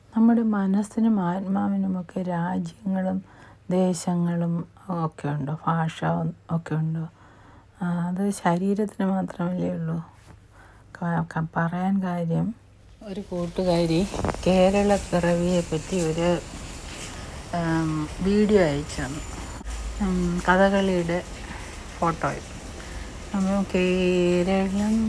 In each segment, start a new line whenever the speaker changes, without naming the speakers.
നമ്മുടെ മനസ്സിനും ആത്മാവിനുമൊക്കെ രാജ്യങ്ങളും ദേശങ്ങളും ഒക്കെ ഉണ്ടോ ഭാഷ ഒക്കെ ഉണ്ടോ ആ, അത് ശരീരത്തിന് മാത്രമല്ലേ ഉള്ളൂ ക- ക- പറയാൻ കാര്യം ഒരു കൂട്ടുകാരി കേരള പിറവിയെ പറ്റി ഒരു ഉം, വീഡിയോ അയച്ചു തന്നു ഉം, കഥകളിയുടെ ഫോട്ടോയും അപ്പോൾ കേരളം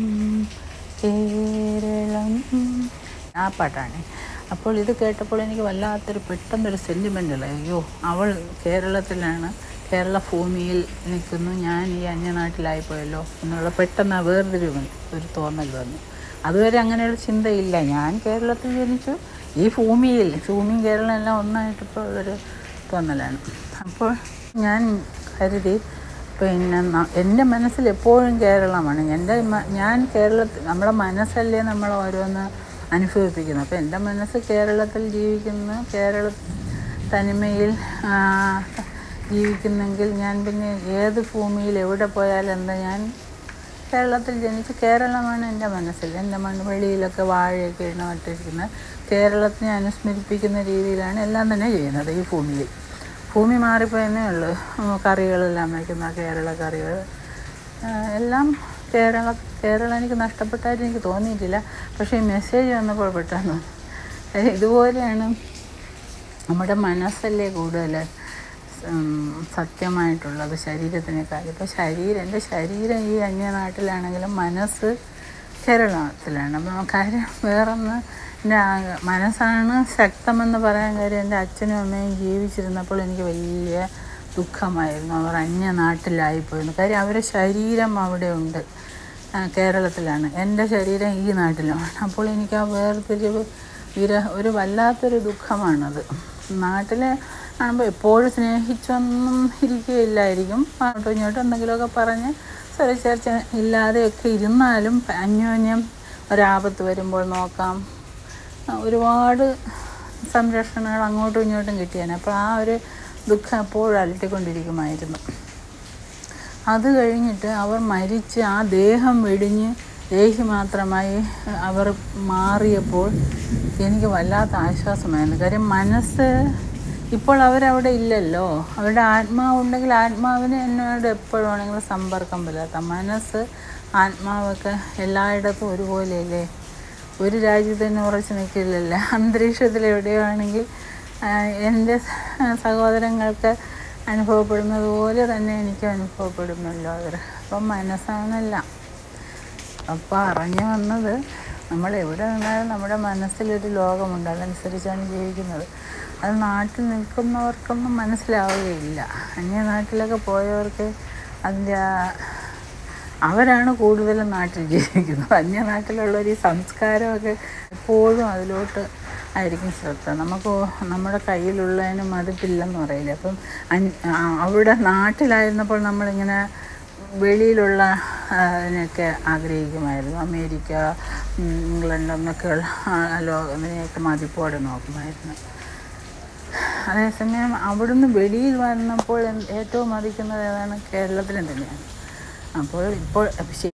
കേരളം ആ പാട്ടാണ് അപ്പോൾ ഇത് കേട്ടപ്പോൾ എനിക്ക് വല്ലാത്തൊരു പെട്ടെന്നൊരു സെൻറ്റിമെൻ്റൽ അയ്യോ അവൾ കേരളത്തിലാണ് കേരള ഭൂമിയിൽ നിൽക്കുന്നു ഞാൻ ഈ അന്യനാട്ടിലായിപ്പോയല്ലോ എന്നുള്ള പെട്ടെന്ന് ആ വേറൊരു ഒരു തോന്നൽ വന്നു അതുവരെ അങ്ങനെയുള്ള ചിന്തയില്ല ഞാൻ കേരളത്തിൽ ജനിച്ചു ഈ ഭൂമിയിൽ ഭൂമിയും കേരളം എല്ലാം ഒന്നായിട്ടിപ്പോൾ ഉള്ളൊരു തോന്നലാണ് അപ്പോൾ ഞാൻ കരുതി പിന്നെ ന- എൻ്റെ മനസ്സിൽ എപ്പോഴും കേരളമാണ് എൻ്റെ മ- ഞാൻ കേരളത്തിൽ നമ്മുടെ മനസ്സല്ലേ നമ്മൾ ഓരോന്ന് അനുഭവിപ്പിക്കുന്നത് അപ്പോൾ എൻ്റെ മനസ്സ് കേരളത്തിൽ ജീവിക്കുന്നു കേരള തനിമയിൽ ആ, ജീവിക്കുന്നെങ്കിൽ ഞാൻ പിന്നെ ഏത് ഭൂമിയിൽ എവിടെ പോയാലും എന്താ ഞാൻ കേരളത്തിൽ ജനിച്ച് കേരളമാണ് എൻ്റെ മനസ്സിൽ എൻ്റെ മണ്ണ് വെളിയിലൊക്കെ വാഴയൊക്കെ ഇട നട്ടിരിക്കുന്നത് കേരളത്തിനെ അനുസ്മരിപ്പിക്കുന്ന രീതിയിലാണ് എല്ലാം തന്നെ ചെയ്യുന്നത് ഈ ഭൂമിയിൽ ഭൂമി മാറിപ്പോയെന്നേ ഉള്ളൂ ഉം, കറികളെല്ലാം വയ്ക്കുന്ന കേരള കറികൾ ആ, എല്ലാം കേരള കേരളം എനിക്ക് നഷ്ടപ്പെട്ടായിട്ട് എനിക്ക് തോന്നിയിട്ടില്ല പക്ഷേ ഈ മെസ്സേജ് വന്നപ്പോൾ പെട്ടെന്ന് തോന്നി. ഇതുപോലെയാണ് നമ്മുടെ മനസ്സല്ലേ കൂടുതൽ ഉം, സത്യമായിട്ടുള്ളത് ശരീരത്തിനേക്കാൾ ഇപ്പോൾ ശരീരം എൻ്റെ ശരീരം ഈ അന്യനാട്ടിലാണെങ്കിലും മനസ്സ് കേരളത്തിലാണ് അപ്പം കാര്യം വേറൊന്ന് എൻ്റെ ആ- മനസ്സാണ് ശക്തമെന്ന് പറയാൻ കാര്യം എൻ്റെ അച്ഛനും അമ്മയും ജീവിച്ചിരുന്നപ്പോൾ എനിക്ക് വലിയ ദുഃഖമായിരുന്നു അവർ അന്യനാട്ടിലായിപ്പോയിരുന്നു കാര്യം അവരുടെ ശരീരം അവിടെ ഉണ്ട് ആ, കേരളത്തിലാണ് എൻ്റെ ശരീരം ഈ നാട്ടിലുമാണ് അപ്പോൾ എനിക്ക് ആ വേർതിരിവ് വിര ഒരു വല്ലാത്തൊരു ദുഃഖമാണത് നാട്ടിൽ ആകുമ്പോൾ എപ്പോഴും സ്നേഹിച്ചൊന്നും ഇരിക്കുകയില്ലായിരിക്കും അങ്ങോട്ടും ഇങ്ങോട്ടും എന്തെങ്കിലുമൊക്കെ പറഞ്ഞ് സ്വരച്ചേർച്ച ഇല്ലാതെയൊക്കെ ഇരുന്നാലും അന്യോന്യം ഒരാപത്ത് വരുമ്പോൾ നോക്കാം ആ, ഒരുപാട് സംരക്ഷണങ്ങൾ അങ്ങോട്ടും ഇങ്ങോട്ടും കിട്ടിയാണ് അപ്പോൾ ആ ഒരു ദുഃഖം എപ്പോഴും അലട്ടിക്കൊണ്ടിരിക്കുമായിരുന്നു അത് കഴിഞ്ഞിട്ട് അവർ മരിച്ച് ആ ദേഹം വെടിഞ്ഞ് ദേഹി മാത്രമായി അവർ മാറിയപ്പോൾ എനിക്ക് വല്ലാത്ത ആശ്വാസമായിരുന്നു കാര്യം മനസ്സ് ഇപ്പോൾ അവരവിടെ ഇല്ലല്ലോ അവരുടെ ആത്മാവുണ്ടെങ്കിൽ ആത്മാവിന് എന്നോട് എപ്പോഴാണെങ്കിലും സമ്പർക്കം പുലർത്താം മനസ്സ് ആത്മാവൊക്കെ എല്ലായിടത്തും ഒരുപോലെയല്ലേ ഒരു രാജ്യത്ത് തന്നെ ഉറച്ചു നിൽക്കില്ലല്ലോ അന്തരീക്ഷത്തിൽ എവിടെയാണെങ്കിൽ ആ, എൻ്റെ സഹോദരങ്ങൾക്ക് അനുഭവപ്പെടുന്നത് പോലെ തന്നെ എനിക്ക് അനുഭവപ്പെടുമല്ലോ അവർ അപ്പം മനസ്സാണെല്ലാം അപ്പോൾ അറിഞ്ഞു വന്നത് നമ്മൾ എവിടെ നിന്നാലും നമ്മുടെ മനസ്സിലൊരു ലോകമുണ്ട് അതനുസരിച്ചാണ് ജീവിക്കുന്നത് അത് നാട്ടിൽ നിൽക്കുന്നവർക്കൊന്നും മനസ്സിലാവുകയില്ല അന്യ നാട്ടിലൊക്കെ പോയവർക്ക് അതിൻ്റെ ആ അവരാണ് കൂടുതലും നാട്ടിൽ ജീവിക്കുന്നത് അന്യനാട്ടിലുള്ളവർ ഈ സംസ്കാരമൊക്കെ എപ്പോഴും അതിലോട്ട് ആയിരിക്കും ശ്രദ്ധ നമുക്ക് നമ്മുടെ കയ്യിലുള്ളതിന് മതിപ്പില്ലെന്ന് പറയില്ല അപ്പം അൻ- ആ, അവിടെ നാട്ടിലായിരുന്നപ്പോൾ നമ്മളിങ്ങനെ വെളിയിലുള്ള ആ, അതിനൊക്കെ ആഗ്രഹിക്കുമായിരുന്നു അമേരിക്ക ഉം, ഇംഗ്ലണ്ട് എന്നൊക്കെയുള്ള ആ, ലോ അതിനെയൊക്കെ മതിപ്പോടെ നോക്കുമായിരുന്നു അതേസമയം അവിടുന്ന് വെളിയിൽ വന്നപ്പോൾ എന്ത് ഏറ്റവും മതിക്കുന്നത് ഏതാണ് കേരളത്തിലും തന്നെയാണ് അപ്പോൾ ഇപ്പോൾ ശ-